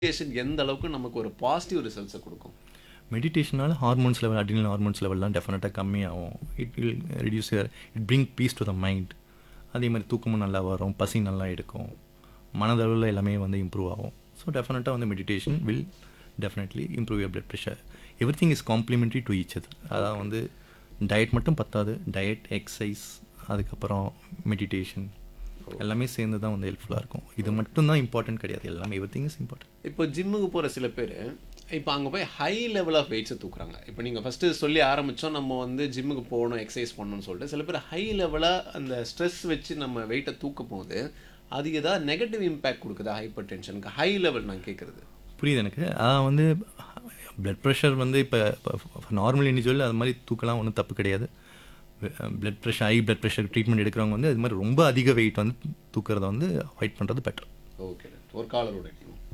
Meditation எந்த அளவுக்கு நமக்கு ஒரு பாசிட்டிவ் ரிசல்ட்ஸை கொடுக்கும் மெடிடேஷனால் ஹார்மோன்ஸ் லெவல் அட்ரினல் ஹார்மோன்ஸ் லெவல்லாம் டெஃபினட்டாக கம்மியாகும் it will reduce it bring peace to the mind அதே மாதிரி தூக்கமும் நல்லா வரும் பசி நல்லா எடுக்கும் மனதளவில் எல்லாமே வந்து இம்ப்ரூவ் ஆகும் ஸோ டெஃபினட்டாக வந்து meditation will definitely improve your blood pressure everything is complementary to each அது அதாவது வந்து டயட் மட்டும் பத்தாது டயட் எக்ஸசைஸ் அதுக்கப்புறம் மெடிடேஷன் எல்லாமே சேர்ந்து தான் வந்து ஹெல்ப்ஃபுல்லாக இருக்கும் இது மட்டும் தான் இம்பார்ட்டன்ட் கிடையாது எல்லாமே எவ்ரி திங் இஸ் இம்பார்ட்டன்ட் இப்போ ஜிம்முக்கு போகிற சில பேர் இப்போ அங்கே போய் ஹை லெவல் ஆஃப் வெயிட்ஸை தூக்குறாங்க இப்போ நீங்கள் ஃபஸ்ட்டு சொல்லி ஆரம்பித்தோம் நம்ம வந்து ஜிம்முக்கு போகணும் எக்ஸசைஸ் பண்ணணும்னு சொல்லிட்டு சில பேர் ஹை லெவலாக அந்த ஸ்ட்ரெஸ் வச்சு நம்ம வெயிட்டை தூக்கும் போது அது ஏதாவது நெகட்டிவ் இம்பேக்ட் கொடுக்குதா ஹைப்பர் டென்ஷனுக்கு ஹை லெவல் நான் கேட்குறது புரியுது எனக்கு அதான் வந்து பிளட் ப்ரெஷர் வந்து இப்போ நார்மல் இண்டிவிஜுவல் அது மாதிரி தூக்கலாம் ஒன்றும் தப்பு கிடையாது blood pressure high blood pressure treatment எடுக்கிறவங்க வந்து அது மாதிரி ரொம்ப அதிக வெயிட் வந்து தூக்கிறத வந்து அவாய்ட் பண்ணுறது பெட்டர் ஓகே ஒரு காலரோட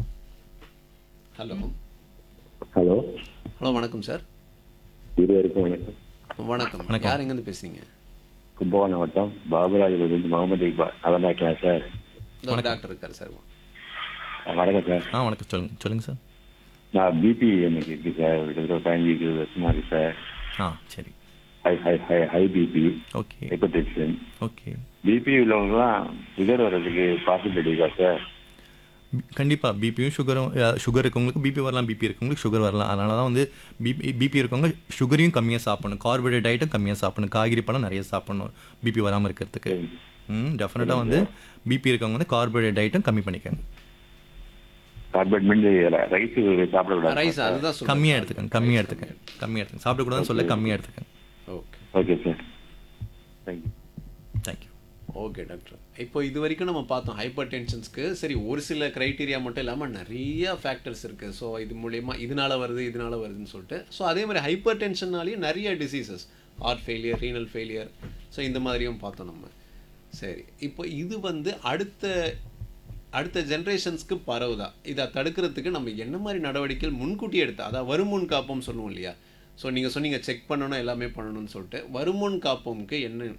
ஹலோ ஹலோ ஹலோ வணக்கம் சார் இருவருக்கும் வணக்கம் வணக்கம் வணக்கம். யார் எங்கேருந்து பேசுறீங்க கும்பகோணம் வட்டம் பாபுராஜிலிருந்து முகமது இக்பால் நல்லா இருக்கலாம் சார் இந்த டாக்டர் இருக்கார் சார் வணக்கம் சார் ஆ வணக்கம் சொல்லுங்கள் சொல்லுங்கள் சார் நான் பிபி எனக்கு இருக்கு சார் கிட்டத்தட்ட பதினஞ்சு இருபது வருஷமா இருக்கு சார் ஆ சரி high high high high BP okay hypertension okay BP உள்ளவங்கலாம் சுகர் வர்றதுக்கு பாசிபிலிட்டி இருக்கா சார் கண்டிப்பாக பிபியும் சுகரும் சுகர் இருக்கவங்களுக்கு பிபி வரலாம் பிபி இருக்கவங்களுக்கு சுகர் வரலாம் அதனால தான் வந்து பிபி பிபி இருக்கவங்க சுகரையும் கம்மியாக சாப்பிடணும் கார்போஹைட்ரேட் டயட்டும் கம்மியாக சாப்பிடணும் காய்கறி பழம் நிறைய சாப்பிடணும் பிபி வராமல் இருக்கிறதுக்கு ம் டெஃபினட்டாக வந்து பிபி இருக்கவங்க வந்து கார்போஹைட்ரேட் டயட்டும் கம்மி பண்ணிக்கோங்க கார்பரேட் மீன் ரைஸ் சாப்பிடக்கூடாது ரைஸ் அதுதான் சொல்றேன். கம்மியாக எடுத்துக்கங்க கம்மியாக எடுத்துக்கங்க கம்மியாக எடுத்துக்கங்க சாப்பிடக்கூடாதுன்னு சொல்ல கம்மியாக எடுத்துக்கங்க okay okay sir thank you thank you okay doctor இப்போ இது வரைக்கும் நம்ம பார்த்தோம் ஹைப்பர் டென்ஷன்ஸ்க்கு சரி ஒரு சில க்ரைட்டீரியா மட்டும் இல்லாமல் நிறைய ஃபேக்டர்ஸ் இருக்குது ஸோ இது மூலயமா இதனால வருது இதனால வருதுன்னு சொல்லிட்டு ஸோ அதே மாதிரி ஹைப்பர் டென்ஷன்னாலேயும் நிறைய diseases heart failure renal failure so இந்த மாதிரியும் பார்த்தோம் நம்ம சரி இப்போ இது வந்து அடுத்த அடுத்த ஜென்ரேஷன்ஸ்க்கு பரவுதா இதை தடுக்கிறதுக்கு நம்ம என்ன மாதிரி நடவடிக்கைகள் முன்கூட்டி எடுத்தா அதான் வருமுன் காப்போம் சொல்லுவோம் இல்லையா ஸோ நீங்கள் சொன்னீங்க செக் பண்ணணும் எல்லாமே பண்ணணும்னு சொல்லிட்டு வருமுன் காப்போம்க்கு என்ன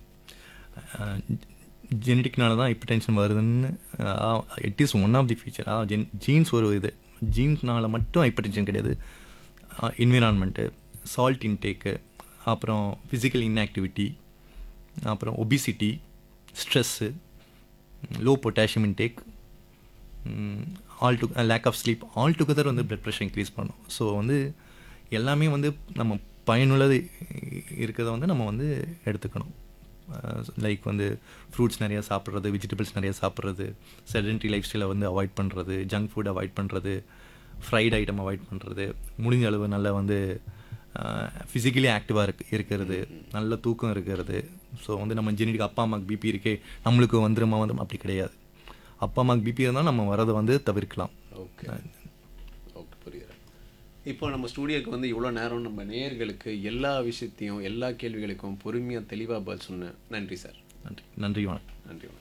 ஜெனட்டிக்னால தான் இப்போ டென்ஷன் வருதுன்னு it is one of the feature gen genes ஒரு இது ஜீன்ஸ்னால மட்டும் ஹைப்பர் டென்ஷன் கிடையாது என்விரான்மெண்ட்டு சால்ட் இன்டேக்கு அப்புறம் ஃபிசிக்கல் இன்ஆக்டிவிட்டி அப்புறம் obesity stress low potassium intake all to lack of sleep all together வந்து பிளட் ப்ரெஷர் இன்க்ரீஸ் பண்ணும் ஸோ வந்து எல்லாமே வந்து நம்ம பயனுள்ளது இருக்கிறத வந்து நம்ம வந்து எடுத்துக்கணும் லைக் வந்து ஃப்ரூட்ஸ் நிறையா சாப்பிட்றது வெஜிடபிள்ஸ் நிறையா சாப்பிட்றது செடென்ட்ரி லைஃப் ஸ்டைலை வந்து அவாய்ட் பண்ணுறது ஜங்க் ஃபுட் அவாய்ட் பண்ணுறது ஃப்ரைட் ஐட்டம் அவாய்ட் பண்ணுறது முடிஞ்ச அளவு நல்லா வந்து ஃபிசிக்கலி ஆக்டிவாக இருக்கு இருக்கிறது நல்ல தூக்கம் இருக்கிறது ஸோ வந்து நம்ம ஜெனடிக் அப்பா அம்மாவுக்கு பிபி இருக்கே நம்மளுக்கு வந்துருமா வந்து அப்படி கிடையாது அப்பா அம்மாவுக்கு பிபி இருந்தால் நம்ம வரதை வந்து தவிர்க்கலாம் ஓகே ஓகே புரியுது இப்போ நம்ம ஸ்டூடியோக்கு வந்து இவ்வளோ நேரம் நம்ம நேயர்களுக்கு எல்லா விஷயத்தையும் எல்லா கேள்விகளுக்கும் பொறுமையாக தெளிவாக பதில் சொன்னேன் நன்றி சார் நன்றி நன்றி வணக்கம் நன்றி வணக்கம்